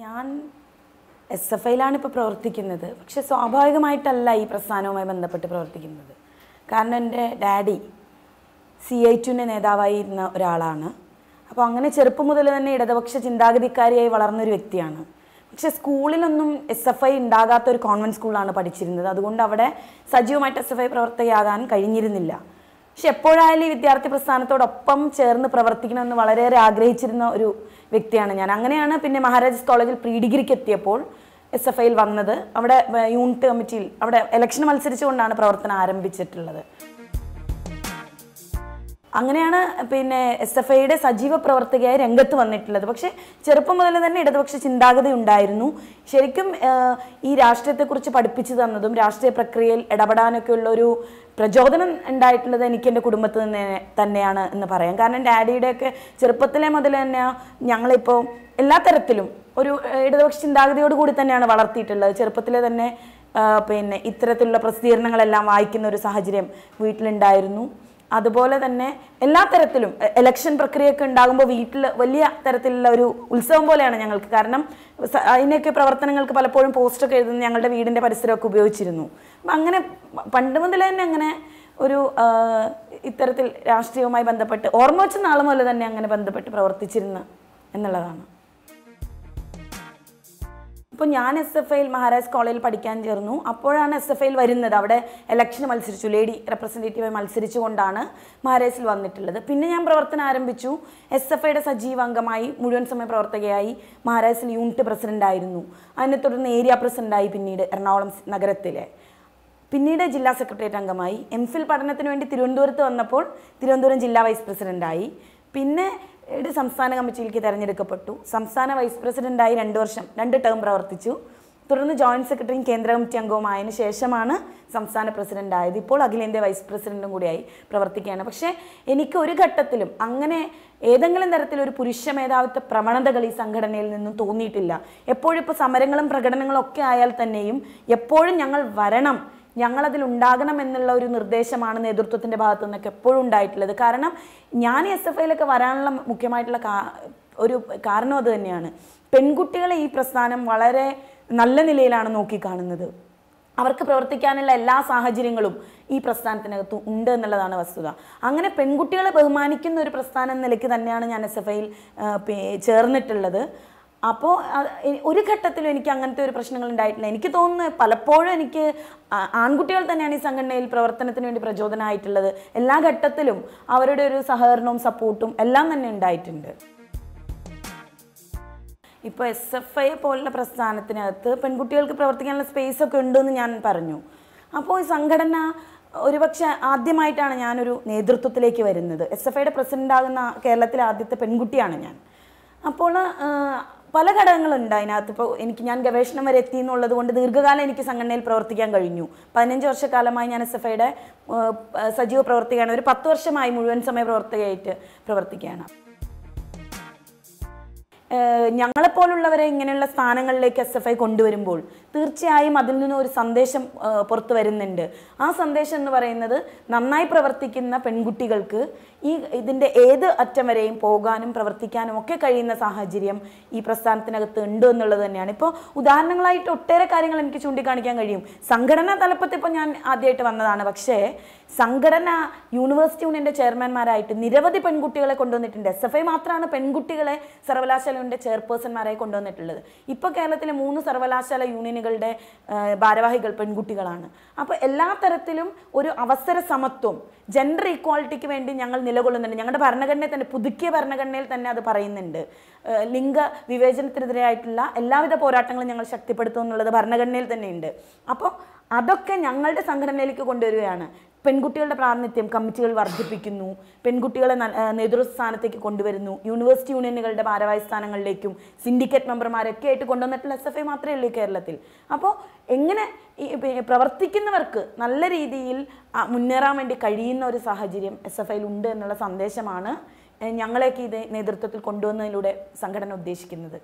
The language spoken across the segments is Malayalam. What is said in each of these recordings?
ഞാൻ എസ് എഫ് ഐയിലാണ് ഇപ്പോൾ പ്രവർത്തിക്കുന്നത് പക്ഷെ സ്വാഭാവികമായിട്ടല്ല ഈ പ്രസ്ഥാനവുമായി ബന്ധപ്പെട്ട് പ്രവർത്തിക്കുന്നത് കാരണം എൻ്റെ ഡാഡി സി ഐ ടുവിൻ്റെ നേതാവായിരുന്ന ഒരാളാണ് അപ്പോൾ അങ്ങനെ ചെറുപ്പം മുതൽ തന്നെ ഇടതുപക്ഷ ചിന്താഗതിക്കാരിയായി വളർന്നൊരു വ്യക്തിയാണ് പക്ഷെ സ്കൂളിലൊന്നും എസ് എഫ് ഐ ഉണ്ടാകാത്ത ഒരു കോൺവെൻറ്റ് സ്കൂളിലാണ് പഠിച്ചിരുന്നത് അതുകൊണ്ട് അവിടെ സജീവമായിട്ട് എസ് എഫ് ഐ പ്രവർത്തകയാകാൻ കഴിഞ്ഞിരുന്നില്ല പക്ഷെ എപ്പോഴായാലും ഈ വിദ്യാർത്ഥി പ്രസ്ഥാനത്തോടൊപ്പം ചേർന്ന് പ്രവർത്തിക്കണമെന്ന് വളരെയേറെ ആഗ്രഹിച്ചിരുന്ന ഒരു വ്യക്തിയാണ് ഞാൻ അങ്ങനെയാണ് പിന്നെ മഹാരാജാസ് കോളേജിൽ പ്രീ ഡിഗ്രിക്ക് എത്തിയപ്പോൾ എസ് എഫ് ഐയിൽ വന്നത് അവിടെ ഏർ, യൂണിറ്റ് കമ്മിറ്റിയിൽ അവിടെ ഇലക്ഷൻ മത്സരിച്ചുകൊണ്ടാണ് പ്രവർത്തനം ആരംഭിച്ചിട്ടുള്ളത് അങ്ങനെയാണ് പിന്നെ എസ് എഫ് ഐയുടെ സജീവ പ്രവർത്തകയായി രംഗത്ത് വന്നിട്ടുള്ളത് പക്ഷേ ചെറുപ്പം മുതൽ തന്നെ ഇടതുപക്ഷ ചിന്താഗതി ഉണ്ടായിരുന്നു ശരിക്കും ആഹ്, ഈ രാഷ്ട്രീയത്തെക്കുറിച്ച് പഠിപ്പിച്ചു തന്നതും രാഷ്ട്രീയ പ്രക്രിയയിൽ ഇടപെടാനൊക്കെ ഉള്ള ഒരു പ്രചോദനം ഉണ്ടായിട്ടുള്ളത് എനിക്ക് എൻ്റെ കുടുംബത്തിൽ നിന്ന് തന്നെയാണ് എന്ന് പറയാം കാരണം ഡാഡിയുടെയൊക്കെ ചെറുപ്പത്തിലെ മുതൽ തന്നെ ഞങ്ങളിപ്പോൾ എല്ലാ തരത്തിലും ഒരു ഏഹ്, ഇടതുപക്ഷ ചിന്താഗതിയോട് കൂടി തന്നെയാണ് വളർത്തിയിട്ടുള്ളത് ചെറുപ്പത്തിലെ തന്നെ ആഹ്, പിന്നെ ഇത്തരത്തിലുള്ള പ്രസിദ്ധീകരണങ്ങളെല്ലാം വായിക്കുന്ന ഒരു സാഹചര്യം വീട്ടിലുണ്ടായിരുന്നു അതുപോലെ തന്നെ എല്ലാ തരത്തിലും എ- ഇലക്ഷൻ പ്രക്രിയയൊക്കെ ഉണ്ടാകുമ്പോൾ വീട്ടിൽ വലിയ തരത്തിലുള്ള ഒരു ഉത്സവം പോലെയാണ് ഞങ്ങൾക്ക് കാരണം സ- അതിനൊക്കെ പ്രവർത്തനങ്ങൾക്ക് പലപ്പോഴും പോസ്റ്റൊക്കെ എഴുതുന്ന ഞങ്ങളുടെ വീടിൻ്റെ പരിസരമൊക്കെ ഉപയോഗിച്ചിരുന്നു അപ്പം അങ്ങനെ പ- പണ്ട് മുതൽ തന്നെ അങ്ങനെ ഒരു ആ, ഇത്തരത്തിൽ രാഷ്ട്രീയവുമായി ബന്ധപ്പെട്ട് ഓർമ്മ വെച്ച നാൾ മുതൽ തന്നെ അങ്ങനെ ബന്ധപ്പെട്ട് പ്രവർത്തിച്ചിരുന്നു എന്നുള്ളതാണ് അപ്പോൾ ഞാൻ എസ് എഫ് ഐയിൽ മഹാരാജ് കോളേജിൽ പഠിക്കാൻ ചേർന്നു അപ്പോഴാണ് എസ് എഫ് ഐയിൽ വരുന്നത് അവിടെ ഇലക്ഷന് മത്സരിച്ചു ലേഡി റെപ്രസെൻറ്റേറ്റീവായി മത്സരിച്ചുകൊണ്ടാണ് മഹാരാജിൽ വന്നിട്ടുള്ളത് പിന്നെ ഞാൻ പ്രവർത്തനം ആരംഭിച്ചു എസ് എഫ് ഐയുടെ സജീവ അംഗമായി മുഴുവൻ സമയ പ്രവർത്തകയായി മഹാരാജിൽ യൂണിറ്റ് പ്രസിഡന്റ് ആയിരുന്നു അതിനെ തുടർന്ന് ഏരിയ പ്രസിഡന്റായി പിന്നീട് എറണാകുളം നഗരത്തിലെ പിന്നീട് ജില്ലാ സെക്രട്ടേറിയറ്റ് അംഗമായി എം ഫിൽ പഠനത്തിന് വേണ്ടി തിരുവനന്തപുരത്ത് വന്നപ്പോൾ തിരുവനന്തപുരം ജില്ലാ വൈസ് പ്രസിഡന്റായി പിന്നെ ഒരു സംസ്ഥാന കമ്മിറ്റിയിലേക്ക് തിരഞ്ഞെടുക്കപ്പെട്ടു സംസ്ഥാന വൈസ് പ്രസിഡന്റായി രണ്ട് വർഷം രണ്ട് ടേം പ്രവർത്തിച്ചു തുടർന്ന് ജോയിന്റ് സെക്രട്ടറിയും കേന്ദ്ര കമ്മിറ്റി അംഗവുമായതിനു ശേഷമാണ് സംസ്ഥാന പ്രസിഡന്റ് ആയത് ഇപ്പോൾ അഖിലേന്ത്യാ വൈസ് പ്രസിഡന്റും കൂടിയായി പ്രവർത്തിക്കുകയാണ് പക്ഷേ എനിക്ക് ഒരു ഘട്ടത്തിലും അങ്ങനെ ഏതെങ്കിലും തരത്തിലൊരു പുരുഷ മേധാവിത്വ പ്രവണതകൾ ഈ സംഘടനയിൽ നിന്നും തോന്നിയിട്ടില്ല എപ്പോഴും ഇപ്പോൾ സമരങ്ങളും പ്രകടനങ്ങളും ഒക്കെ ആയാൽ തന്നെയും എപ്പോഴും ഞങ്ങൾ വരണം ഞങ്ങളതിൽ ഉണ്ടാകണം എന്നുള്ള ഒരു നിർദ്ദേശമാണ് നേതൃത്വത്തിൻ്റെ ഭാഗത്തു നിന്നൊക്കെ എപ്പോഴും ഉണ്ടായിട്ടുള്ളത് കാരണം ഞാൻ എസ് എഫ് ഐയിലൊക്കെ വരാനുള്ള മുഖ്യമായിട്ടുള്ള കാ- ഒരു കാരണം അത് തന്നെയാണ് പെൺകുട്ടികളെ ഈ പ്രസ്ഥാനം വളരെ നല്ല നിലയിലാണ് നോക്കിക്കാണുന്നത് അവർക്ക് പ്രവർത്തിക്കാനുള്ള എല്ലാ സാഹചര്യങ്ങളും ഈ പ്രസ്ഥാനത്തിനകത്ത് ഉണ്ട് എന്നുള്ളതാണ് വസ്തുത അങ്ങനെ പെൺകുട്ടികളെ ബഹുമാനിക്കുന്ന ഒരു പ്രസ്ഥാനം എന്ന നിലയ്ക്ക് തന്നെയാണ് ഞാൻ എസ് എഫ് ഐയിൽ ചേർന്നിട്ടുള്ളത് അപ്പോൾ ഒരു ഘട്ടത്തിലും എനിക്ക് അങ്ങനത്തെ ഒരു പ്രശ്നങ്ങൾ ഉണ്ടായിട്ടില്ല എനിക്ക് തോന്നുന്നു പലപ്പോഴും എനിക്ക് ആ- ആൺകുട്ടികൾ തന്നെയാണ് ഈ സംഘടനയിൽ പ്രവർത്തനത്തിന് വേണ്ടി പ്രചോദനമായിട്ടുള്ളത് എല്ലാ ഘട്ടത്തിലും അവരുടെ ഒരു സഹകരണവും സപ്പോർട്ടും എല്ലാം തന്നെ ഉണ്ടായിട്ടുണ്ട് ഇപ്പോൾ എസ് എഫ് ഐ പോലുള്ള പ്രസ്ഥാനത്തിനകത്ത് പെൺകുട്ടികൾക്ക് പ്രവർത്തിക്കാനുള്ള സ്പേസ് ഒക്കെ ഉണ്ടെന്ന് ഞാൻ പറഞ്ഞു അപ്പോൾ ഈ സംഘടന ഒരുപക്ഷെ ആദ്യമായിട്ടാണ് ഞാനൊരു നേതൃത്വത്തിലേക്ക് വരുന്നത് എസ് എഫ് ഐയുടെ പ്രസിഡന്റ് ആകുന്ന കേരളത്തിലെ ആദ്യത്തെ പെൺകുട്ടിയാണ് ഞാൻ അപ്പോൾ ആ, പല ഘടകങ്ങളുണ്ട് അതിനകത്ത് ഇപ്പോൾ എനിക്ക് ഞാൻ ഗവേഷണം വരെ എത്തി എന്നുള്ളത് കൊണ്ട് ദീർഘകാലം എനിക്ക് സംഘടനയിൽ പ്രവർത്തിക്കാൻ കഴിഞ്ഞു പതിനഞ്ച് വർഷക്കാലമായി ഞാൻ എസ് എഫ് ഐയുടെ സജീവ പ്രവർത്തകയാണ് ഒരു പത്ത് വർഷമായി മുഴുവൻ സമയ പ്രവർത്തകയായിട്ട് പ്രവർത്തിക്കുകയാണ് ഏഹ് ഞങ്ങളെപ്പോലുള്ളവരെ ഇങ്ങനെയുള്ള സ്ഥാനങ്ങളിലേക്ക് എസ് എഫ് ഐ കൊണ്ടുവരുമ്പോൾ തീർച്ചയായും അതിൽ നിന്ന് ഒരു സന്ദേശം ഏഹ് പുറത്തു വരുന്നുണ്ട് ആ സന്ദേശം എന്ന് പറയുന്നത് നന്നായി പ്രവർത്തിക്കുന്ന പെൺകുട്ടികൾക്ക് ഈ ഇതിൻ്റെ ഏത് അറ്റം വരെയും പോകാനും പ്രവർത്തിക്കാനും ഒക്കെ കഴിയുന്ന സാഹചര്യം ഈ പ്രസ്ഥാനത്തിനകത്ത് ഉണ്ട് എന്നുള്ളത് തന്നെയാണ് ഇപ്പോൾ ഉദാഹരണങ്ങളായിട്ട് ഒട്ടേറെ കാര്യങ്ങൾ എനിക്ക് ചൂണ്ടിക്കാണിക്കാൻ കഴിയും സംഘടനാ തലപ്പത്ത് ഇപ്പോൾ ഞാൻ ആദ്യമായിട്ട് വന്നതാണ് പക്ഷേ സംഘടന യൂണിവേഴ്സിറ്റി യൂണിയൻ്റെ ചെയർമാൻമാരായിട്ട് നിരവധി പെൺകുട്ടികളെ കൊണ്ടുവന്നിട്ടുണ്ട് എസ് എഫ് ഐ മാത്രമാണ് പെൺകുട്ടികളെ സർവകലാശാലയുടെ ചെയർപേഴ്സൺമാരായി കൊണ്ടുവന്നിട്ടുള്ളത് ഇപ്പോൾ കേരളത്തിലെ മൂന്ന് സർവകലാശാല യൂണിയനുകളുടെ ആ, ഭാരവാഹികൾ പെൺകുട്ടികളാണ് അപ്പോൾ എല്ലാ തരത്തിലും ഒരു അവസര സമത്വം ജെൻഡർ ഈക്വാളിറ്റിക്ക് വേണ്ടി ഞങ്ങൾ നിലകൊള്ളുന്നുണ്ട് ഞങ്ങളുടെ ഭരണഘടനയിൽ തന്നെ പുതുക്കിയ ഭരണഘടനയിൽ തന്നെ അത് പറയുന്നുണ്ട് ഏഹ് ലിംഗ വിവേചനത്തിനെതിരായിട്ടുള്ള എല്ലാവിധ പോരാട്ടങ്ങളും ഞങ്ങൾ ശക്തിപ്പെടുത്തും എന്നുള്ളത് ഭരണഘടനയിൽ തന്നെയുണ്ട് അപ്പോൾ അതൊക്കെ ഞങ്ങളുടെ സംഘടനയിലേക്ക് കൊണ്ടുവരികയാണ് പെൺകുട്ടികളുടെ പ്രാതിനിധ്യം കമ്മിറ്റികൾ വർദ്ധിപ്പിക്കുന്നു പെൺകുട്ടികളെ ന- ഏഹ് നേതൃസ്ഥാനത്തേക്ക് കൊണ്ടുവരുന്നു യൂണിവേഴ്സിറ്റി യൂണിയനുകളുടെ ഭാരവാഹി സ്ഥാനങ്ങളിലേക്കും സിൻഡിക്കേറ്റ് മെമ്പർമാരൊക്കെ ആയിട്ട് കൊണ്ടുവന്നിട്ടുള്ള എസ് എഫ് ഐ മാത്രമേ ഉള്ളൂ ഈ കേരളത്തിൽ അപ്പോൾ എങ്ങനെ ഈ പി- പ്രവർത്തിക്കുന്നവർക്ക് നല്ല രീതിയിൽ ആ, മുന്നേറാൻ വേണ്ടി കഴിയുന്ന ഒരു സാഹചര്യം എസ് എഫ് ഐയിൽ ഉണ്ട് എന്നുള്ള സന്ദേശമാണ് ഏഹ് ഞങ്ങളെയൊക്കെ ഇത് നേതൃത്വത്തിൽ കൊണ്ടുവന്നതിലൂടെ സംഘടന ഉദ്ദേശിക്കുന്നത്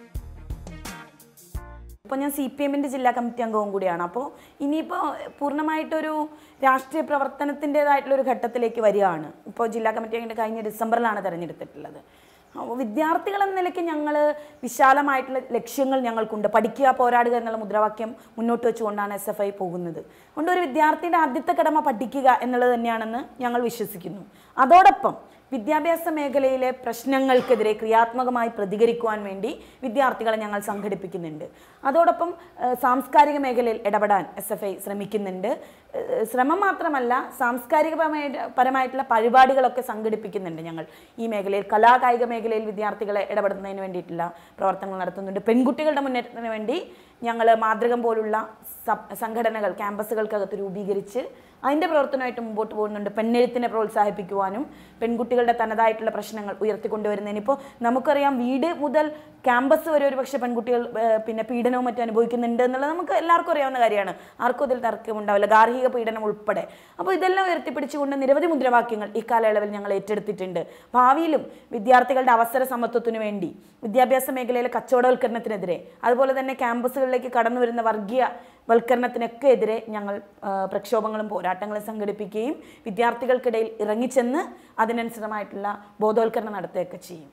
ഇപ്പോൾ ഞാൻ സി പി എമ്മിൻ്റെ ജില്ലാ കമ്മിറ്റി അംഗവും കൂടിയാണ് അപ്പോൾ ഇനിയിപ്പോൾ പൂർണ്ണമായിട്ടൊരു രാഷ്ട്രീയ പ്രവർത്തനത്തിൻ്റെതായിട്ടുള്ള ഒരു ഘട്ടത്തിലേക്ക് വരികയാണ് ഇപ്പോൾ ജില്ലാ കമ്മിറ്റി അംഗം കഴിഞ്ഞ ഡിസംബറിലാണ് തിരഞ്ഞെടുത്തിട്ടുള്ളത് അപ്പോൾ വിദ്യാർത്ഥികൾ എന്ന നിലയ്ക്ക് ഞങ്ങൾ വിശാലമായിട്ടുള്ള ലക്ഷ്യങ്ങൾ ഞങ്ങൾക്കുണ്ട് പഠിക്കുക പോരാടുക എന്നുള്ള മുദ്രാവാക്യം മുന്നോട്ട് വെച്ചുകൊണ്ടാണ് എസ് എഫ് ഐ പോകുന്നത് അതുകൊണ്ട് ഒരു വിദ്യാർത്ഥിയുടെ ആദ്യത്തെ കടമ പഠിക്കുക എന്നുള്ളത് തന്നെയാണെന്ന് ഞങ്ങൾ വിശ്വസിക്കുന്നു അതോടൊപ്പം വിദ്യാഭ്യാസ മേഖലയിലെ പ്രശ്നങ്ങൾക്കെതിരെ ക്രിയാത്മകമായി പ്രതികരിക്കുവാൻ വേണ്ടി വിദ്യാർത്ഥികളെ ഞങ്ങൾ സംഘടിപ്പിക്കുന്നുണ്ട് അതോടൊപ്പം ഏഹ്, സാംസ്കാരിക മേഖലയിൽ ഇടപെടാൻ എസ് എഫ് ഐ ശ്രമിക്കുന്നുണ്ട് ഏഹ്, ശ്രമം മാത്രമല്ല സാംസ്കാരികപരമായിട്ട് പരമായിട്ടുള്ള പരിപാടികളൊക്കെ സംഘടിപ്പിക്കുന്നുണ്ട് ഞങ്ങൾ ഈ മേഖലയിൽ കലാകായിക മേഖലയിൽ വിദ്യാർത്ഥികളെ ഇടപെടുന്നതിന് വേണ്ടിയിട്ടുള്ള പ്രവർത്തനങ്ങൾ നടത്തുന്നുണ്ട് പെൺകുട്ടികളുടെ മുന്നേറ്റത്തിന് വേണ്ടി ഞങ്ങൾ മാതൃകം പോലുള്ള സബ് സംഘടനകൾ ക്യാമ്പസുകൾക്കകത്ത് രൂപീകരിച്ച് അതിൻ്റെ പ്രവർത്തനമായിട്ട് മുമ്പോട്ട് പോകുന്നുണ്ട് പെണ്ണെഴുത്തിനെ പ്രോത്സാഹിപ്പിക്കുവാനും പെൺകുട്ടികളുടെ തനതായിട്ടുള്ള പ്രശ്നങ്ങൾ ഉയർത്തിക്കൊണ്ടുവരുന്നതിന് ഇപ്പോൾ നമുക്കറിയാം വീട് മുതൽ ക്യാമ്പസ് വരെ ഒരു പക്ഷേ പെൺകുട്ടികൾ ഏഹ്, പിന്നെ പീഡനവും മറ്റും അനുഭവിക്കുന്നുണ്ട് എന്നുള്ളത് നമുക്ക് എല്ലാവർക്കും അറിയാവുന്ന കാര്യമാണ് ആർക്കും ഇതിൽ തർക്കമുണ്ടാവില്ല ഗാർഹിക പീഡനം ഉൾപ്പെടെ അപ്പോൾ ഇതെല്ലാം ഉയർത്തിപ്പിടിച്ചുകൊണ്ട് നിരവധി മുദ്രാവാക്യങ്ങൾ ഈ കാലയളവിൽ ഞങ്ങൾ ഏറ്റെടുത്തിട്ടുണ്ട് ഭാവിയിലും വിദ്യാർത്ഥികളുടെ അവസര സമത്വത്തിനു വേണ്ടി വിദ്യാഭ്യാസ മേഖലയിലെ കച്ചവടവൽക്കരണത്തിനെതിരെ അതുപോലെ തന്നെ ക്യാമ്പസുകളിലേക്ക് കടന്നു വരുന്ന വർഗീയ വൽക്കരണത്തിനൊക്കെ എതിരെ ഞങ്ങൾ ആ, പ്രക്ഷോഭങ്ങളും പോരാട്ടങ്ങളും സംഘടിപ്പിക്കുകയും വിദ്യാർത്ഥികൾക്കിടയിൽ ഇറങ്ങിച്ചെന്ന് അതിനനുസൃതമായിട്ടുള്ള ബോധവൽക്കരണം നടത്തുകയൊക്കെ ചെയ്യും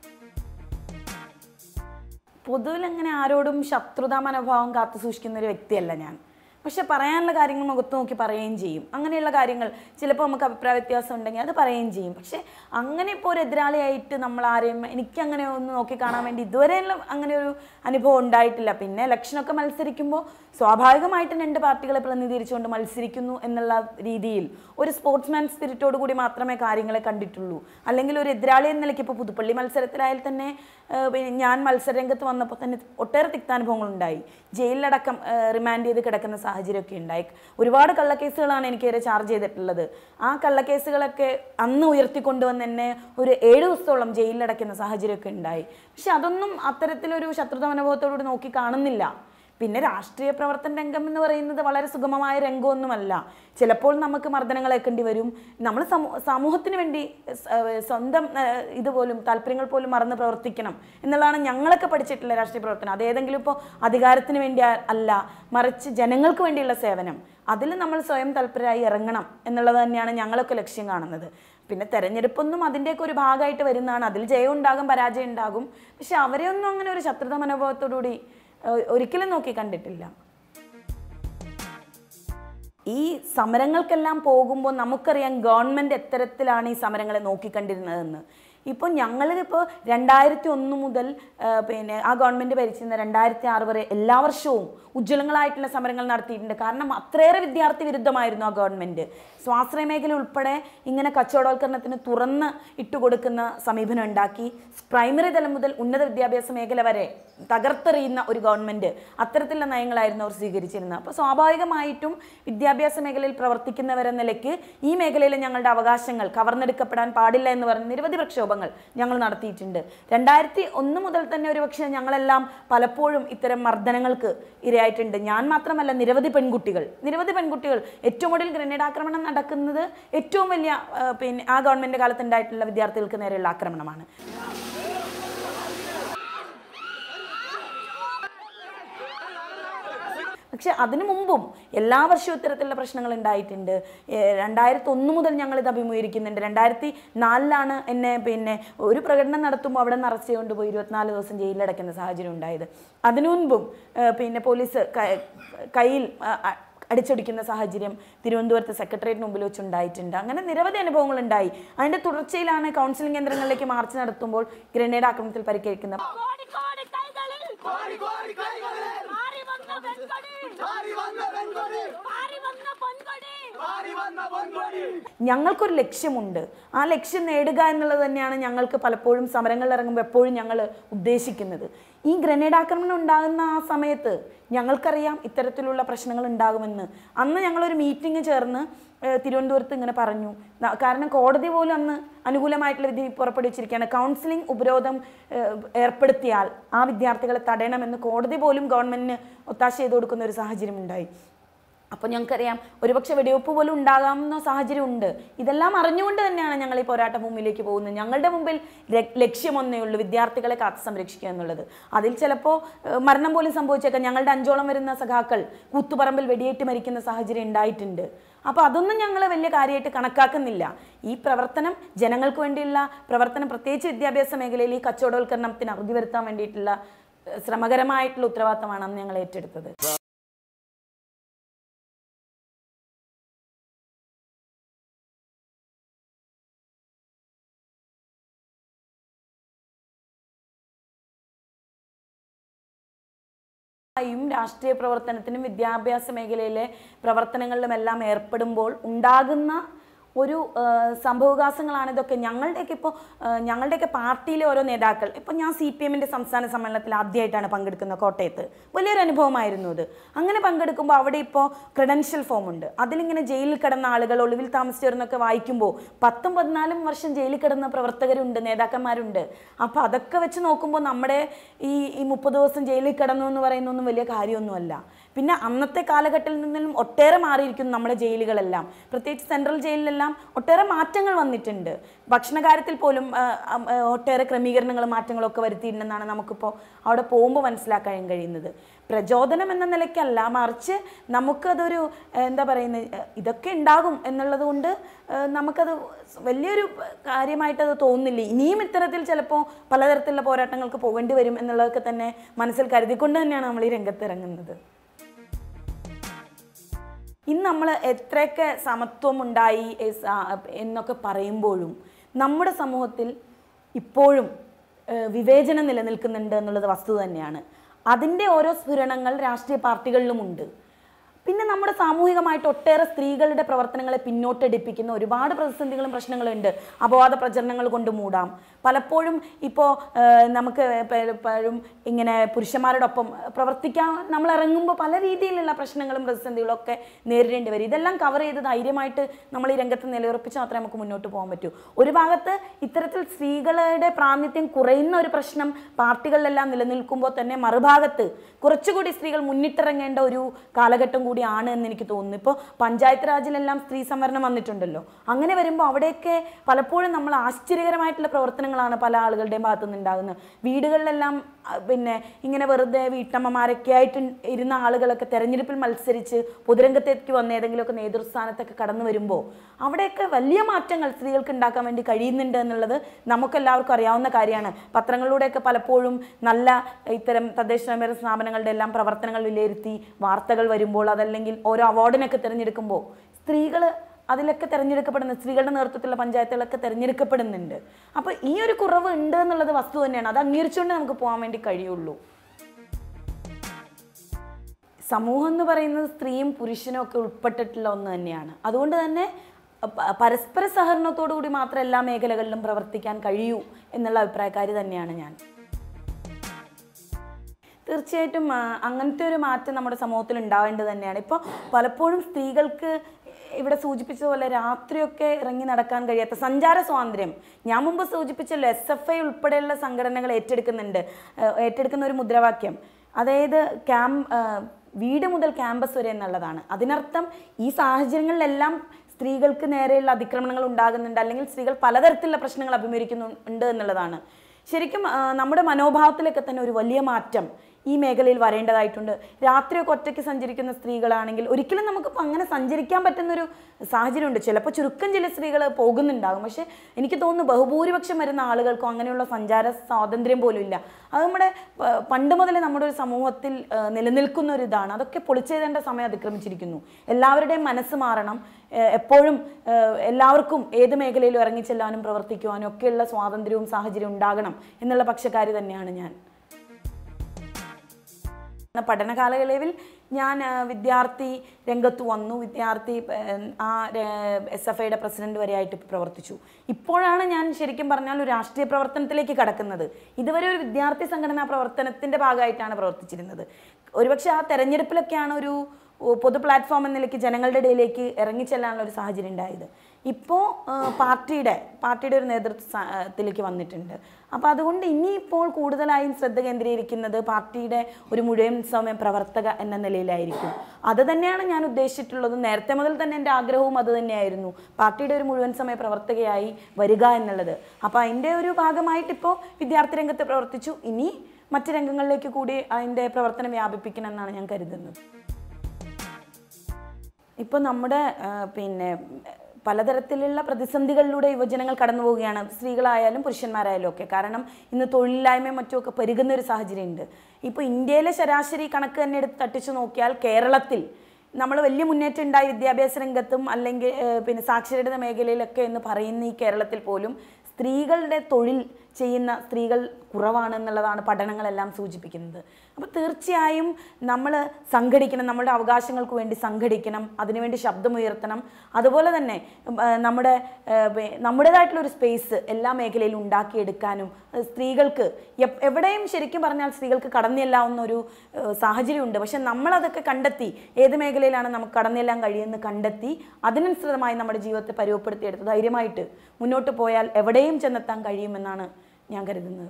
പൊതുവിൽ അങ്ങനെ ആരോടും ശത്രുതാ മനോഭാവം കാത്തു സൂക്ഷിക്കുന്ന ഒരു വ്യക്തിയല്ല ഞാൻ പക്ഷെ പറയാനുള്ള കാര്യങ്ങൾ മുഖത്ത് നോക്കി പറയുകയും ചെയ്യും അങ്ങനെയുള്ള കാര്യങ്ങൾ ചിലപ്പോൾ നമുക്ക് അഭിപ്രായ വ്യത്യാസം ഉണ്ടെങ്കിൽ അത് പറയുകയും ചെയ്യും പക്ഷെ അങ്ങനെ ഇപ്പോൾ ഒരു എതിരാളിയായിട്ട് നമ്മൾ ആരെയും എനിക്കങ്ങനെ ഒന്ന് നോക്കി കാണാൻ വേണ്ടി ഇതുവരെയുള്ള അങ്ങനെ ഒരു അനുഭവം ഉണ്ടായിട്ടില്ല പിന്നെ ഇലക്ഷനൊക്കെ മത്സരിക്കുമ്പോൾ സ്വാഭാവികമായിട്ടും രണ്ട് പാർട്ടികളെ പ്രതിനിധീകരിച്ചുകൊണ്ട് മത്സരിക്കുന്നു എന്നുള്ള രീതിയിൽ ഒരു സ്പോർട്സ്മാൻ സ്പിരിറ്റോട് കൂടി മാത്രമേ കാര്യങ്ങളെ കണ്ടിട്ടുള്ളൂ അല്ലെങ്കിൽ ഒരു എതിരാളി എന്ന നിലയ്ക്ക് ഇപ്പോൾ പുതുപ്പള്ളി മത്സരത്തിലായാൽ തന്നെ ഏഹ്, പിന്നെ ഞാൻ മത്സരരംഗത്ത് വന്നപ്പോൾ തന്നെ ഒട്ടേറെ തിക്താനുഭവങ്ങളുണ്ടായി ജയിലിലടക്കം ഏഹ്, റിമാൻഡ് ചെയ്ത് കിടക്കുന്ന സാഹചര്യമൊക്കെ ഉണ്ടായി ഒരുപാട് കള്ളക്കേസുകളാണ് എനിക്കെതിരെ ചാർജ് ചെയ്തിട്ടുള്ളത് ആ കള്ളക്കേസുകളൊക്കെ അന്ന് ഉയർത്തിക്കൊണ്ടുവന്ന് എന്നെ ഒരു ഏഴ് ദിവസത്തോളം ജയിലിലടയ്ക്കുന്ന സാഹചര്യമൊക്കെ ഉണ്ടായി പക്ഷെ അതൊന്നും അത്തരത്തിലൊരു ശത്രുത മനോഭാവത്തോടുകൂടി നോക്കി കാണുന്നില്ല പിന്നെ രാഷ്ട്രീയ പ്രവർത്തന രംഗം എന്ന് പറയുന്നത് വളരെ സുഗമമായ രംഗമൊന്നുമല്ല ചിലപ്പോൾ നമുക്ക് മർദ്ദനങ്ങൾ ഏൽക്കേണ്ടി വരും നമ്മൾ സമൂ സമൂഹത്തിന് വേണ്ടി സ്- ഏഹ് സ്വന്തം ഏഹ് ഇതുപോലും താല്പര്യങ്ങൾ പോലും മറന്ന് പ്രവർത്തിക്കണം എന്നുള്ളതാണ് ഞങ്ങളൊക്കെ പഠിച്ചിട്ടുള്ള രാഷ്ട്രീയ പ്രവർത്തനം അത് ഏതെങ്കിലും ഇപ്പോൾ അധികാരത്തിന് വേണ്ടി ആ- അല്ല മറിച്ച് ജനങ്ങൾക്ക് വേണ്ടിയുള്ള സേവനം അതിൽ നമ്മൾ സ്വയം തൽപരരായി ഇറങ്ങണം എന്നുള്ളത് തന്നെയാണ് ഞങ്ങളൊക്കെ ലക്ഷ്യം കാണുന്നത് പിന്നെ തെരഞ്ഞെടുപ്പൊന്നും അതിൻ്റെയൊക്കെ ഒരു ഭാഗമായിട്ട് വരുന്നതാണ് അതിൽ ജയം ഉണ്ടാകും പരാജയം ഉണ്ടാകും പക്ഷെ അവരെ ഒന്നും അങ്ങനെ ഒരു ശത്രുത മനോഭാവത്തോടുകൂടി ഏഹ് ഒരിക്കലും നോക്കി കണ്ടിട്ടില്ല ഈ സമരങ്ങൾക്കെല്ലാം പോകുമ്പോൾ നമുക്കറിയാം ഗവൺമെൻറ് എത്തരത്തിലാണ് ഈ സമരങ്ങളെ നോക്കിക്കണ്ടിരുന്നതെന്ന് ഇപ്പോൾ ഞങ്ങളിപ്പോൾ രണ്ടായിരത്തി ഒന്ന് മുതൽ ആ, പിന്നെ ആ ഗവൺമെൻറ് ഭരിച്ചിരുന്ന രണ്ടായിരത്തി ആറ് വരെ എല്ലാ വർഷവും ഉജ്ജ്വലങ്ങളായിട്ടുള്ള സമരങ്ങൾ നടത്തിയിട്ടുണ്ട് കാരണം അത്രയേറെ വിദ്യാർത്ഥി വിരുദ്ധമായിരുന്നു ആ ഗവൺമെൻറ് സ്വാശ്രയ മേഖല ഉൾപ്പെടെ ഇങ്ങനെ കച്ചവടവൽക്കരണത്തിന് തുറന്ന് ഇട്ടുകൊടുക്കുന്ന സമീപനം ഉണ്ടാക്കി പ്രൈമറി തലം മുതൽ ഉന്നത വിദ്യാഭ്യാസ മേഖല വരെ തകർത്തെറിയുന്ന ഒരു ഗവൺമെൻറ് അത്തരത്തിലുള്ള നയങ്ങളായിരുന്നു അവർ സ്വീകരിച്ചിരുന്നത് അപ്പോൾ സ്വാഭാവികമായിട്ടും വിദ്യാഭ്യാസ മേഖലയിൽ പ്രവർത്തിക്കുന്നവരെന്ന നിലയ്ക്ക് ഈ മേഖലയിലെ ഞങ്ങളുടെ അവകാശങ്ങൾ കവർന്നെടുക്കപ്പെടാൻ പാടില്ല എന്ന് പറഞ്ഞ് നിരവധി പ്രക്ഷോഭങ്ങൾ ഞങ്ങൾ നടത്തിയിട്ടുണ്ട് രണ്ടായിരത്തി ഒന്ന് മുതൽ തന്നെ ഒരുപക്ഷെ ഞങ്ങളെല്ലാം പലപ്പോഴും ഇത്തരം മർദ്ദനങ്ങൾക്ക് ഇരയായിട്ടുണ്ട് ഞാൻ മാത്രമല്ല നിരവധി പെൺകുട്ടികൾ നിരവധി പെൺകുട്ടികൾ ഏറ്റവും കൂടുതൽ ഗ്രനേഡ് ആക്രമണം നടക്കുന്നത് ഏറ്റവും വലിയ ആ, പിന്നെ ആ ഗവൺമെൻറ് കാലത്ത് ഉണ്ടായിട്ടുള്ള വിദ്യാർത്ഥികൾക്ക് നേരെയുള്ള ആക്രമണമാണ് പക്ഷെ അതിനു മുമ്പും എല്ലാ വർഷവും ഇത്തരത്തിലുള്ള പ്രശ്നങ്ങൾ ഉണ്ടായിട്ടുണ്ട് രണ്ടായിരത്തി ഒന്ന് മുതൽ ഞങ്ങൾ ഇത് അഭിമുഖീകരിക്കുന്നുണ്ട് രണ്ടായിരത്തി നാലിലാണ് എന്നെ പിന്നെ ഒരു പ്രകടനം നടത്തുമ്പോൾ അവിടെ നിന്ന് അറസ്റ്റ് ചെയ്തുകൊണ്ട് പോയി ഇരുപത്തിനാല് ദിവസം ജയിലിലടയ്ക്കുന്ന സാഹചര്യം ഉണ്ടായത് അതിനു മുൻപും ഏഹ് പിന്നെ പോലീസ് ക- കയ്യിൽ ആ, അ- അടിച്ചൊടിക്കുന്ന സാഹചര്യം തിരുവനന്തപുരത്ത് സെക്രട്ടേറിയറ്റിന് മുമ്പിൽ വെച്ചുണ്ടായിട്ടുണ്ട് അങ്ങനെ നിരവധി അനുഭവങ്ങൾ ഉണ്ടായി അതിന്റെ തുടർച്ചയിലാണ് കൗൺസിലിംഗ് കേന്ദ്രങ്ങളിലേക്ക് മാർച്ച് നടത്തുമ്പോൾ ഗ്രനേഡ് ആക്രമണത്തിൽ പരിക്കേൽക്കുന്ന കോടി കോടി കൈകളിൽ കോടി കോടി കൈകളിൽ മാറി വന്ന വെൺകൊടി ചാരി വന്ന വെൺകൊടി മാറി വന്ന പൊൻകൊടി മാറി വന്ന പൊൻകൊടി ഞങ്ങൾക്കൊരു ലക്ഷ്യമുണ്ട് ആ ലക്ഷ്യം നേടുക എന്നുള്ളത് തന്നെയാണ് ഞങ്ങൾക്ക് പലപ്പോഴും സമരങ്ങളിൽ ഇറങ്ങുമ്പോൾ എപ്പോഴും ഞങ്ങൾ ഉദ്ദേശിക്കുന്നത് ഈ ഗ്രനേഡ് ആക്രമണം ഉണ്ടാകുന്ന ആ സമയത്ത് ഞങ്ങൾക്കറിയാം ഇത്തരത്തിലുള്ള പ്രശ്നങ്ങൾ ഉണ്ടാകുമെന്ന് അന്ന് ഞങ്ങളൊരു മീറ്റിംഗ് ചേർന്ന് ഏഹ്, തിരുവനന്തപുരത്ത് ഇങ്ങനെ പറഞ്ഞു ന- കാരണം കോടതി പോലും അന്ന് അനുകൂലമായിട്ടുള്ള വിധി പുറപ്പെടുവിച്ചിരിക്കുകയാണ് കൗൺസിലിംഗ് ഉപരോധം ഏഹ്, ഏർപ്പെടുത്തിയാൽ ആ വിദ്യാർത്ഥികളെ തടയണമെന്ന് കോടതി പോലും ഗവൺമെന്റിന് ഒത്താശ ചെയ്ത് കൊടുക്കുന്ന ഒരു സാഹചര്യം ഉണ്ടായി അപ്പോൾ ഞങ്ങൾക്കറിയാം ഒരുപക്ഷെ വെടിവെപ്പ് പോലും ഉണ്ടാകാവുന്ന സാഹചര്യം ഉണ്ട് ഇതെല്ലാം അറിഞ്ഞുകൊണ്ട് തന്നെയാണ് ഞങ്ങൾ ഈ പോരാട്ട ഭൂമിയിലേക്ക് പോകുന്നത് ഞങ്ങളുടെ മുമ്പിൽ ര- ലക്ഷ്യമൊന്നേ ഉള്ളൂ വിദ്യാർത്ഥികളെ കാത്തു സംരക്ഷിക്കുക എന്നുള്ളത് അതിൽ ചിലപ്പോൾ ഏഹ്, മരണം പോലും സംഭവിച്ചേക്കാം ഞങ്ങളുടെ അഞ്ചോളം വരുന്ന സഖാക്കൾ കൂത്തുപറമ്പിൽ വെടിയേറ്റ് മരിക്കുന്ന സാഹചര്യം ഉണ്ടായിട്ടുണ്ട് അപ്പോൾ അതൊന്നും ഞങ്ങൾ വലിയ കാര്യമായിട്ട് കണക്കാക്കുന്നില്ല ഈ പ്രവർത്തനം ജനങ്ങൾക്ക് വേണ്ടിയുള്ള പ്രവർത്തനം പ്രത്യേകിച്ച് വിദ്യാഭ്യാസ മേഖലയിൽ ഈ കച്ചവടവൽക്കരണത്തിന് അറുതി വരുത്താൻ വേണ്ടിയിട്ടുള്ള ഏഹ്, ശ്രമകരമായിട്ടുള്ള ഉത്തരവാദിത്തമാണ് അന്ന് ഞങ്ങൾ ഏറ്റെടുത്തത് യും രാഷ്ട്രീയ പ്രവർത്തനത്തിനും വിദ്യാഭ്യാസ മേഖലയിലെ പ്രവർത്തനങ്ങളിലുമെല്ലാം ഏർപ്പെടുമ്പോൾ ഉണ്ടാകുന്ന ഒരു ആ, സംഭവവികാസങ്ങളാണ് ഇതൊക്കെ ഞങ്ങളുടെയൊക്കെ ഇപ്പോൾ ഞങ്ങളുടെയൊക്കെ പാർട്ടിയിലെ ഓരോ നേതാക്കൾ ഇപ്പോൾ ഞാൻ സി പി എമ്മിൻ്റെ സംസ്ഥാന സമ്മേളനത്തിൽ ആദ്യമായിട്ടാണ് പങ്കെടുക്കുന്നത് കോട്ടയത്ത് വലിയൊരു അനുഭവമായിരുന്നു അത് അങ്ങനെ പങ്കെടുക്കുമ്പോൾ അവിടെ ഇപ്പോൾ ക്രെഡൻഷ്യൽ ഫോം ഉണ്ട് അതിലിങ്ങനെ ജയിലിൽ കിടന്ന ആളുകൾ ഒളിവിൽ താമസിച്ചവരെന്നൊക്കെ വായിക്കുമ്പോൾ പത്തും പതിനാലും വർഷം ജയിലിൽ കിടന്ന പ്രവർത്തകരുണ്ട് നേതാക്കന്മാരുണ്ട് അപ്പോൾ അതൊക്കെ വെച്ച് നോക്കുമ്പോൾ നമ്മുടെ ഈ ഈ മുപ്പത് ദിവസം ജയിലിൽ കിടന്നു എന്ന് പറയുന്നൊന്നും വലിയ കാര്യമൊന്നുമല്ല പിന്നെ അന്നത്തെ കാലഘട്ടത്തിൽ നിന്നും ഒട്ടേറെ മാറിയിരിക്കുന്നു നമ്മുടെ ജയിലുകളെല്ലാം പ്രത്യേകിച്ച് സെൻട്രൽ ജയിലിലെല്ലാം ഒട്ടേറെ മാറ്റങ്ങൾ വന്നിട്ടുണ്ട് ഭക്ഷണ കാര്യത്തിൽ പോലും ആ, ആ, ആ, ഒട്ടേറെ ക്രമീകരണങ്ങളും മാറ്റങ്ങളൊക്കെ വരുത്തിയിട്ടുണ്ടെന്നാണ് നമുക്കിപ്പോൾ അവിടെ പോകുമ്പോൾ മനസ്സിലാക്കാൻ കഴിയുന്നത് പ്രചോദനം എന്ന നിലയ്ക്കല്ല മറിച്ച് നമുക്കതൊരു ഏഹ്, എന്താ പറയുന്നത് ഏഹ്, ഇതൊക്കെ ഉണ്ടാകും എന്നുള്ളത് കൊണ്ട് ഏഹ്, നമുക്കത് വലിയൊരു കാര്യമായിട്ടത് തോന്നുന്നില്ല ഇനിയും ഇത്തരത്തിൽ ചിലപ്പോൾ പലതരത്തിലുള്ള പോരാട്ടങ്ങൾക്ക് പോകേണ്ടി വരും എന്നുള്ളതൊക്കെ തന്നെ മനസ്സിൽ കരുതിക്കൊണ്ട് തന്നെയാണ് നമ്മൾ ഈ രംഗത്ത് ഇറങ്ങുന്നത് ഇന്ന് നമ്മൾ എത്രയൊക്കെ സമത്വം ഉണ്ടായി എ- സ- എന്നൊക്കെ പറയുമ്പോഴും നമ്മുടെ സമൂഹത്തിൽ ഇപ്പോഴും ഏഹ്, വിവേചനം നിലനിൽക്കുന്നുണ്ട് എന്നുള്ളത് വസ്തുത തന്നെയാണ് അതിൻ്റെ ഓരോ സ്ഫുരണങ്ങൾ രാഷ്ട്രീയ പാർട്ടികളിലുമുണ്ട് പിന്നെ നമ്മുടെ സാമൂഹികമായിട്ട് ഒട്ടേറെ സ്ത്രീകളുടെ പ്രവർത്തനങ്ങളെ പിന്നോട്ടടിപ്പിക്കുന്ന ഒരുപാട് പ്രതിസന്ധികളും പ്രശ്നങ്ങളും ഉണ്ട് അപവാദ പ്രചരണങ്ങൾ കൊണ്ട് മൂടാം പലപ്പോഴും ഇപ്പോൾ നമുക്ക് പലപ്പോഴും ഇങ്ങനെ പുരുഷന്മാരോടൊപ്പം പ്രവർത്തിക്കാൻ നമ്മൾ ഇറങ്ങുമ്പോൾ പല രീതിയിലുള്ള പ്രശ്നങ്ങളും പ്രതിസന്ധികളും ഒക്കെ നേരിടേണ്ടി വരും ഇതെല്ലാം കവർ ചെയ്ത് ധൈര്യമായിട്ട് നമ്മൾ ഈ രംഗത്ത് നിലയുറപ്പിച്ച് മാത്രമേ നമുക്ക് മുന്നോട്ട് പോകാൻ പറ്റൂ ഒരു ഭാഗത്ത് ഇത്തരത്തിൽ സ്ത്രീകളുടെ പ്രാതിനിധ്യം കുറയുന്ന ഒരു പ്രശ്നം പാർട്ടികളിലെല്ലാം നിലനിൽക്കുമ്പോൾ തന്നെ മറുഭാഗത്ത് കുറച്ചുകൂടി സ്ത്രീകൾ മുന്നിട്ടിറങ്ങേണ്ട ഒരു കാലഘട്ടം കൂടിയാണ് എന്ന് എനിക്ക് തോന്നുന്നു ഇപ്പോൾ പഞ്ചായത്ത് രാജിലെല്ലാം സ്ത്രീ സംവരണം വന്നിട്ടുണ്ടല്ലോ അങ്ങനെ വരുമ്പോൾ അവിടെയൊക്കെ പലപ്പോഴും നമ്മൾ ആശ്ചര്യകരമായിട്ടുള്ള പ്രവർത്തനങ്ങളാണ് പല ആളുകളുടെയും ഭാഗത്തു നിന്നുണ്ടാകുന്നത് വീടുകളിലെല്ലാം ആ, പിന്നെ ഇങ്ങനെ വെറുതെ വീട്ടമ്മമാരൊക്കെ ആയിട്ട് ഇരുന്ന ആളുകളൊക്കെ തെരഞ്ഞെടുപ്പിൽ മത്സരിച്ച് പൊതുരംഗത്തേക്ക് വന്ന ഏതെങ്കിലുമൊക്കെ നേതൃസ്ഥാനത്തൊക്കെ കടന്നു വരുമ്പോൾ അവിടെയൊക്കെ വലിയ മാറ്റങ്ങൾ സ്ത്രീകൾക്ക് ഉണ്ടാക്കാൻ വേണ്ടി കഴിയുന്നുണ്ട് എന്നുള്ളത് നമുക്കെല്ലാവർക്കും അറിയാവുന്ന കാര്യമാണ് പത്രങ്ങളിലൂടെയൊക്കെ പലപ്പോഴും നല്ല ഇത്തരം തദ്ദേശ സ്വയംഭരണ സ്ഥാപനങ്ങളുടെ എല്ലാം പ്രവർത്തനങ്ങൾ വിലയിരുത്തി വാർത്തകൾ വരുമ്പോൾ അതല്ലെങ്കിൽ ഓരോ അവാർഡിനൊക്കെ തിരഞ്ഞെടുക്കുമ്പോൾ സ്ത്രീകൾ അതിലൊക്കെ തിരഞ്ഞെടുക്കപ്പെടുന്ന സ്ത്രീകളുടെ നേതൃത്വത്തിലുള്ള പഞ്ചായത്തുകളൊക്കെ തിരഞ്ഞെടുക്കപ്പെടുന്നുണ്ട് അപ്പോൾ ഈ ഒരു കുറവ് ഉണ്ട് എന്നുള്ളത് വസ്തു തന്നെയാണ് അത് അംഗീകരിച്ചുകൊണ്ട് നമുക്ക് പോകാൻ വേണ്ടി കഴിയുള്ളൂ സമൂഹം എന്ന് പറയുന്നത് സ്ത്രീയും പുരുഷനും ഒക്കെ ഉൾപ്പെട്ടിട്ടുള്ള ഒന്ന് തന്നെയാണ് അതുകൊണ്ട് തന്നെ പ- പരസ്പര സഹകരണത്തോടു കൂടി മാത്രം എല്ലാ മേഖലകളിലും പ്രവർത്തിക്കാൻ കഴിയൂ എന്നുള്ള അഭിപ്രായക്കാരി തന്നെയാണ് ഞാൻ തീർച്ചയായിട്ടും ആ, അങ്ങനത്തെ ഒരു മാറ്റം നമ്മുടെ സമൂഹത്തിൽ ഉണ്ടാവേണ്ടത് തന്നെയാണ് ഇപ്പോൾ പലപ്പോഴും സ്ത്രീകൾക്ക് ഇവിടെ സൂചിപ്പിച്ചതുപോലെ രാത്രിയൊക്കെ ഇറങ്ങി നടക്കാൻ കഴിയാത്ത സഞ്ചാര സ്വാതന്ത്ര്യം ഞാൻ മുമ്പ് സൂചിപ്പിച്ചല്ലോ എസ് എഫ് ഐ ഉൾപ്പെടെയുള്ള സംഘടനകൾ ഏറ്റെടുക്കുന്നുണ്ട് ആ, ഏറ്റെടുക്കുന്ന ഒരു മുദ്രാവാക്യം അതായത് ക്യാം ആ, വീട് മുതൽ ക്യാമ്പസ് വരെ എന്നുള്ളതാണ് അതിനർത്ഥം ഈ സാഹചര്യങ്ങളിലെല്ലാം സ്ത്രീകൾക്ക് നേരെയുള്ള അതിക്രമണങ്ങൾ ഉണ്ടാകുന്നുണ്ട് അല്ലെങ്കിൽ സ്ത്രീകൾ പലതരത്തിലുള്ള പ്രശ്നങ്ങൾ അഭിമുഖീകരിക്കുന്നുണ്ട് എന്നുള്ളതാണ് ശരിക്കും ആ, നമ്മുടെ മനോഭാവത്തിലൊക്കെ തന്നെ ഒരു വലിയ മാറ്റം ഈ മേഖലയിൽ വരേണ്ടതായിട്ടുണ്ട് രാത്രിയൊക്കെ ഒറ്റയ്ക്ക് സഞ്ചരിക്കുന്ന സ്ത്രീകളാണെങ്കിൽ ഒരിക്കലും നമുക്കിപ്പോൾ അങ്ങനെ സഞ്ചരിക്കാൻ പറ്റുന്നൊരു സാഹചര്യമുണ്ട് ചിലപ്പോൾ ചുരുക്കം ചില സ്ത്രീകൾ പോകുന്നുണ്ടാകും പക്ഷേ എനിക്ക് തോന്നുന്നു ബഹുഭൂരിപക്ഷം വരുന്ന ആളുകൾക്കും അങ്ങനെയുള്ള സഞ്ചാര സ്വാതന്ത്ര്യം പോലും ഇല്ല അത് നമ്മുടെ പ- പണ്ട് മുതലേ നമ്മുടെ ഒരു സമൂഹത്തിൽ ആ, നിലനിൽക്കുന്ന ഒരു ഇതാണ് അതൊക്കെ പൊളിച്ചെഴുതേണ്ട സമയം അതിക്രമിച്ചിരിക്കുന്നു എല്ലാവരുടെയും മനസ്സ് മാറണം ഏഹ് എപ്പോഴും ഏഹ് എല്ലാവർക്കും ഏത് മേഖലയിലും ഇറങ്ങിച്ചെല്ലാനും പ്രവർത്തിക്കുവാനും ഒക്കെയുള്ള സ്വാതന്ത്ര്യവും സാഹചര്യവും ഉണ്ടാകണം എന്നുള്ള പക്ഷക്കാരി തന്നെയാണ് ഞാൻ പഠന കാലയളവിൽ ഞാൻ ആ, വിദ്യാർത്ഥി രംഗത്ത് വന്നു വിദ്യാർത്ഥി ഏഹ്, ആ എസ് എഫ് ഐയുടെ പ്രസിഡന്റ് വരെയായിട്ട് പ്രവർത്തിച്ചു ഇപ്പോഴാണ് ഞാൻ ശരിക്കും പറഞ്ഞാൽ ഒരു രാഷ്ട്രീയ പ്രവർത്തനത്തിലേക്ക് കടക്കുന്നത് ഇതുവരെ ഒരു വിദ്യാർത്ഥി സംഘടനാ പ്രവർത്തനത്തിന്റെ ഭാഗമായിട്ടാണ് പ്രവർത്തിച്ചിരുന്നത് ഒരുപക്ഷെ ആ തെരഞ്ഞെടുപ്പിലൊക്കെയാണ് ഒരു പൊതു പ്ലാറ്റ്ഫോം എന്ന നിലയ്ക്ക് ജനങ്ങളുടെ ഇടയിലേക്ക് ഇറങ്ങിച്ചെല്ലാനുള്ള ഒരു സാഹചര്യം ഉണ്ടായത് ഇപ്പോൾ പാർട്ടിയുടെ പാർട്ടിയുടെ ഒരു നേതൃത്വത്തിലേക്ക് വന്നിട്ടുണ്ട് അപ്പോൾ അതുകൊണ്ട് ഇനിയിപ്പോൾ കൂടുതലായും ശ്രദ്ധ കേന്ദ്രീകരിക്കുന്നത് പാർട്ടിയുടെ ഒരു മുഴുവൻ സമയം പ്രവർത്തക എന്ന നിലയിലായിരിക്കും അത് തന്നെയാണ് ഞാൻ ഉദ്ദേശിച്ചിട്ടുള്ളത് നേരത്തെ മുതൽ തന്നെ എൻ്റെ ആഗ്രഹവും അത് തന്നെയായിരുന്നു പാർട്ടിയുടെ ഒരു മുഴുവൻ സമയ പ്രവർത്തകയായി വരിക എന്നുള്ളത് അപ്പോൾ അതിൻ്റെ ഒരു ഭാഗമായിട്ട് ഇപ്പോൾ വിദ്യാർത്ഥി രംഗത്ത് പ്രവർത്തിച്ചു ഇനി മറ്റ് രംഗങ്ങളിലേക്ക് കൂടി അതിൻ്റെ പ്രവർത്തനം വ്യാപിപ്പിക്കണം എന്നാണ് ഞാൻ കരുതുന്നത് ഇപ്പോൾ നമ്മുടെ ആ, പിന്നെ പലതരത്തിലുള്ള പ്രതിസന്ധികളിലൂടെ യുവജനങ്ങൾ കടന്നു പോവുകയാണ് സ്ത്രീകളായാലും പുരുഷന്മാരായാലും ഒക്കെ കാരണം ഇന്ന് തൊഴിലില്ലായ്മയും മറ്റുമൊക്കെ പെരുകുന്ന ഒരു സാഹചര്യമുണ്ട് ഇപ്പോൾ ഇന്ത്യയിലെ ശരാശരി കണക്ക് തന്നെ എടുത്ത് തട്ടിച്ചു നോക്കിയാൽ കേരളത്തിൽ നമ്മൾ വലിയ മുന്നേറ്റം ഉണ്ടായി വിദ്യാഭ്യാസ രംഗത്തും അല്ലെങ്കിൽ ഏഹ്, പിന്നെ സാക്ഷരത മേഖലയിലൊക്കെ എന്ന് പറയുന്ന ഈ കേരളത്തിൽ പോലും സ്ത്രീകളുടെ തൊഴിൽ ചെയ്യുന്ന സ്ത്രീകൾ കുറവാണെന്നുള്ളതാണ് പഠനങ്ങളെല്ലാം സൂചിപ്പിക്കുന്നത് അപ്പോൾ തീർച്ചയായും നമ്മൾ സംഘടിക്കണം നമ്മുടെ അവകാശങ്ങൾക്ക് വേണ്ടി സംഘടിക്കണം അതിനുവേണ്ടി ശബ്ദമുയർത്തണം അതുപോലെ തന്നെ ഉം, ആ, നമ്മുടെ ആ, പി- നമ്മുടേതായിട്ടുള്ള ഒരു സ്പേസ് എല്ലാ മേഖലയിലും ഉണ്ടാക്കിയെടുക്കാനും അത് സ്ത്രീകൾക്ക് എപ്- എവിടെയും ശരിക്കും പറഞ്ഞാൽ സ്ത്രീകൾക്ക് കടന്നെല്ലാവുന്ന ഒരു ഏഹ്, സാഹചര്യമുണ്ട് പക്ഷെ നമ്മളതൊക്കെ കണ്ടെത്തി ഏത് മേഖലയിലാണ് നമുക്ക് കടന്നെല്ലാം കഴിയുമെന്ന് കണ്ടെത്തി അതിനനുസൃതമായി നമ്മുടെ ജീവിതത്തെ പരുവപ്പെടുത്തിയെടുത്ത് ധൈര്യമായിട്ട് മുന്നോട്ട് പോയാൽ എവിടെയും ചെന്നെത്താൻ കഴിയുമെന്നാണ് ഞാൻ കരുതുന്നത്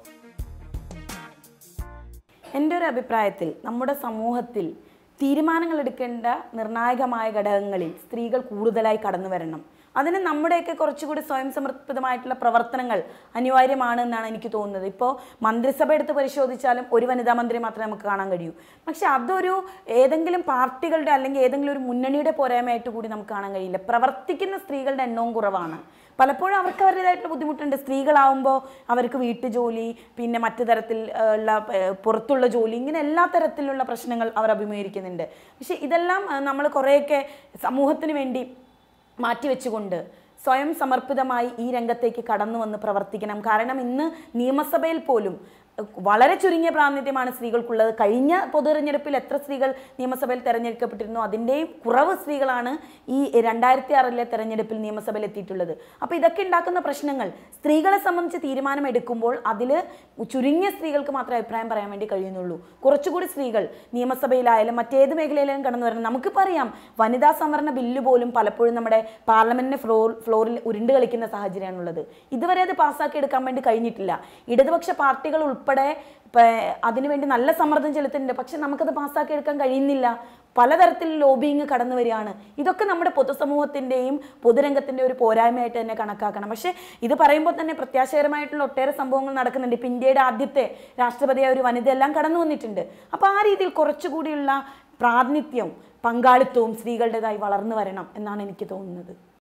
എൻ്റെ ഒരു അഭിപ്രായത്തിൽ നമ്മുടെ സമൂഹത്തിൽ തീരുമാനങ്ങൾ എടുക്കേണ്ട നിർണായകമായ ഘടകങ്ങളിൽ സ്ത്രീകൾ കൂടുതലായി കടന്നു വരണം അതിന് നമ്മുടെയൊക്കെ കുറച്ചുകൂടി സ്വയം സമർപ്പിതമായിട്ടുള്ള പ്രവർത്തനങ്ങൾ അനിവാര്യമാണ് എന്നാണ് എനിക്ക് തോന്നുന്നത് ഇപ്പോൾ മന്ത്രിസഭ എടുത്ത് പരിശോധിച്ചാലും ഒരു വനിതാ മന്ത്രി മാത്രമേ നമുക്ക് കാണാൻ കഴിയൂ പക്ഷെ അതൊരു ഏതെങ്കിലും പാർട്ടികളുടെ അല്ലെങ്കിൽ ഏതെങ്കിലും ഒരു മുന്നണിയുടെ പോരായ്മയായിട്ട് കൂടി നമുക്ക് കാണാൻ കഴിയില്ല പ്രവർത്തിക്കുന്ന സ്ത്രീകളുടെ എണ്ണവും കുറവാണ് പലപ്പോഴും അവർക്ക് അവരുടേതായിട്ടുള്ള ബുദ്ധിമുട്ടുണ്ട് സ്ത്രീകളാവുമ്പോൾ അവർക്ക് വീട്ടുജോലി പിന്നെ മറ്റു തരത്തിൽ ആ, ഉള്ള ഏർ, പുറത്തുള്ള ജോലി ഇങ്ങനെ എല്ലാ തരത്തിലുള്ള പ്രശ്നങ്ങൾ അവർ അഭിമുഖീകരിക്കുന്നുണ്ട് പക്ഷേ ഇതെല്ലാം നമ്മൾ കുറേയൊക്കെ സമൂഹത്തിന് വേണ്ടി മാറ്റിവെച്ചുകൊണ്ട് സ്വയം സമർപ്പിതമായി ഈ രംഗത്തേക്ക് കടന്നു വന്ന് പ്രവർത്തിക്കണം കാരണം ഇന്ന് നിയമസഭയിൽ പോലും അഹ് വളരെ ചുരുങ്ങിയ പ്രാതിനിധ്യമാണ് സ്ത്രീകൾക്കുള്ളത് കഴിഞ്ഞ പൊതു തെരഞ്ഞെടുപ്പിൽ എത്ര സ്ത്രീകൾ നിയമസഭയിൽ തെരഞ്ഞെടുക്കപ്പെട്ടിരുന്നു അതിൻ്റെയും കുറവ് സ്ത്രീകളാണ് ഈ രണ്ടായിരത്തി ആറിലെ തെരഞ്ഞെടുപ്പിൽ നിയമസഭയിൽ എത്തിയിട്ടുള്ളത് അപ്പോൾ ഇതൊക്കെ ഉണ്ടാക്കുന്ന പ്രശ്നങ്ങൾ സ്ത്രീകളെ സംബന്ധിച്ച് തീരുമാനം എടുക്കുമ്പോൾ അതിൽ ചുരുങ്ങിയ സ്ത്രീകൾക്ക് മാത്രമേ അഭിപ്രായം പറയാൻ വേണ്ടി കഴിയുന്നുള്ളൂ കുറച്ചുകൂടി സ്ത്രീകൾ നിയമസഭയിലായാലും മറ്റേത് മേഖലയിലായാലും കടന്നു വരണം നമുക്കിപ്പോൾ അറിയാം വനിതാ സംവരണ ബില്ല് പോലും പലപ്പോഴും നമ്മുടെ പാർലമെന്റിന്റെ ഫ്ലോർ ഫ്ലോറിൽ ഉരുണ്ട് കളിക്കുന്ന സാഹചര്യമാണുള്ളത് ഇതുവരെ അത് പാസ്സാക്കി എടുക്കാൻ വേണ്ടി കഴിഞ്ഞിട്ടില്ല ഇടതുപക്ഷ പാർട്ടികൾ ഉൾപ്പെടെ ഇപ്പം അതിനുവേണ്ടി നല്ല സമ്മർദ്ദം ചെലുത്തുന്നുണ്ട് പക്ഷെ നമുക്കത് പാസ്സാക്കി എടുക്കാൻ കഴിയുന്നില്ല പലതരത്തിൽ ലോബിങ് കടന്നു വരികയാണ് ഇതൊക്കെ നമ്മുടെ പൊതുസമൂഹത്തിൻ്റെയും പൊതുരംഗത്തിൻ്റെ ഒരു പോരായ്മയായിട്ട് തന്നെ കണക്കാക്കണം പക്ഷേ ഇത് പറയുമ്പോൾ തന്നെ പ്രത്യാശകരമായിട്ടുള്ള ഒട്ടേറെ സംഭവങ്ങൾ നടക്കുന്നുണ്ട് ഇപ്പം ഇന്ത്യയുടെ ആദ്യത്തെ രാഷ്ട്രപതിയായ ഒരു വനിത എല്ലാം കടന്നു വന്നിട്ടുണ്ട് അപ്പോൾ ആ രീതിയിൽ കുറച്ചുകൂടിയുള്ള പ്രാതിനിധ്യവും പങ്കാളിത്തവും സ്ത്രീകളുടേതായി വളർന്നു വരണം എന്നാണ് എനിക്ക് തോന്നുന്നത്